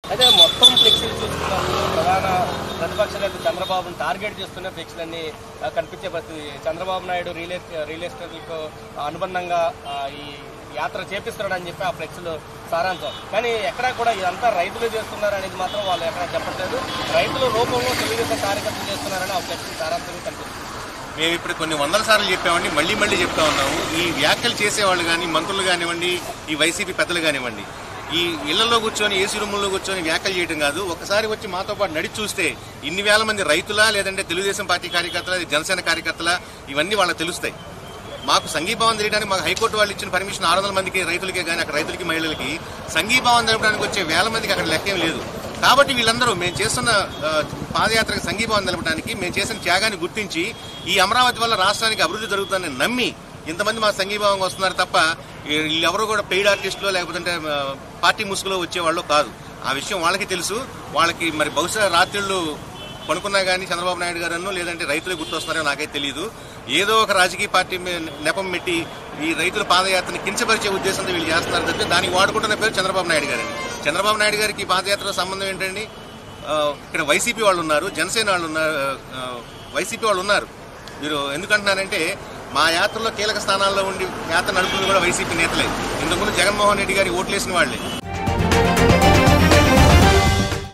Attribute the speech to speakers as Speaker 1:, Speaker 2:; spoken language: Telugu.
Speaker 1: అయితే మొత్తం ఫ్లెక్సీలు చూసుకున్నప్పుడు ప్రధాన ప్రతిపక్ష నేత చంద్రబాబును టార్గెట్ చేస్తున్న ఫ్లెక్సీలన్నీ ఆ, కనిపించే పరిస్థితి Chandrababu Naidu real estate real ఎస్టేట్లకు అనుబంధంగా ఆ, ఈ యాత్ర చేపిస్తున్నాడని చెప్పి ఆ ఫ్లెక్స్లు సారాంశం కానీ ఎక్కడా కూడా ఇదంతా రైతులు చేస్తున్నారు అనేది మాత్రం వాళ్ళు ఎక్కడా చెప్పట్లేదు రైతుల రూపంలో తెలుగుదేశం కార్యకర్తలు చేస్తున్నారని ఆ ఫ్లెక్స్ సారాంశం కనిపిస్తుంది
Speaker 2: మేము ఇప్పుడు కొన్ని వందల సార్లు చెప్పామండి మళ్ళీ మళ్ళీ చెప్తా ఉన్నాము ఈ వ్యాఖ్యలు చేసేవాళ్ళు కానీ మంత్రులు కానివ్వండి ఈ వైసీపీ పెద్దలు కానివ్వండి ఈ ఇళ్లలో కూర్చొని ఏసీ రూముల్లో కూర్చొని వ్యాఖ్యలు చేయడం కాదు ఒకసారి వచ్చి మాతో పాటు నడిచి చూస్తే ఇన్ని వేల మంది రైతులా లేదంటే తెలుగుదేశం పార్టీ కార్యకర్తల జనసేన కార్యకర్తల ఇవన్నీ వాళ్ళకి తెలుస్తాయి మాకు సంఘీభావం తెలియడానికి మాకు హైకోర్టు వాళ్ళు ఇచ్చిన పర్మిషన్ ఆరు వందల మందికి రైతులకే కానీ అక్కడ రైతులకి మహిళలకి సంఘీభావం తెలపడానికి వచ్చే వేల మందికి అక్కడ లెక్కేం లేదు కాబట్టి వీళ్ళందరూ మేము చేస్తున్న ఆ, పాదయాత్రకు సంఘీభావం తెలపడానికి మేము చేసిన త్యాగాన్ని గుర్తించి ఈ అమరావతి వల్ల రాష్ట్రానికి అభివృద్ధి జరుగుతుందని నమ్మి ఇంతమంది మా సంఘీభావంగా వస్తున్నారు తప్ప వీళ్ళెవరూ కూడా పెయిడ్ ఆర్టిస్టులో లేకపోతే ఆ, పార్టీ ముసుగులో వచ్చేవాళ్ళు కాదు ఆ విషయం వాళ్ళకి తెలుసు వాళ్ళకి మరి బహుశా రాత్రిళ్ళు పనుకున్నా కానీ చంద్రబాబు నాయుడు గారನ್ನು లేదంటే రైతులే గుర్తొస్తున్నారో నాకైతే తెలియదు ఏదో ఒక రాజకీయ పార్టీ మీ- నెపం పెట్టి ఈ రైతుల పాదయాత్రని కించపరిచే ఉద్దేశంతో వీళ్ళు చేస్తున్నారు తప్పితే దానికి వాడుకుంటున్న పేరు చంద్రబాబు నాయుడు గారండి చంద్రబాబు నాయుడు గారికి ఈ పాదయాత్ర సంబంధం ఏంటండి ఆ, ఇక్కడ వైసీపీ వాళ్ళు ఉన్నారు జనసేన వాళ్ళు ఉన్నారు ఆ, వైసీపీ వాళ్ళు ఉన్నారు మీరు ఎందుకంటున్నారంటే మా యాత్రలో కీలక స్థానాల్లో ఉండి యాత్ర నడుపుతుంది కూడా వైసీపీ నేతలే ఇంతకుముందు జగన్మోహన్ రెడ్డి గారి ఓట్లేసిన వాళ్ళే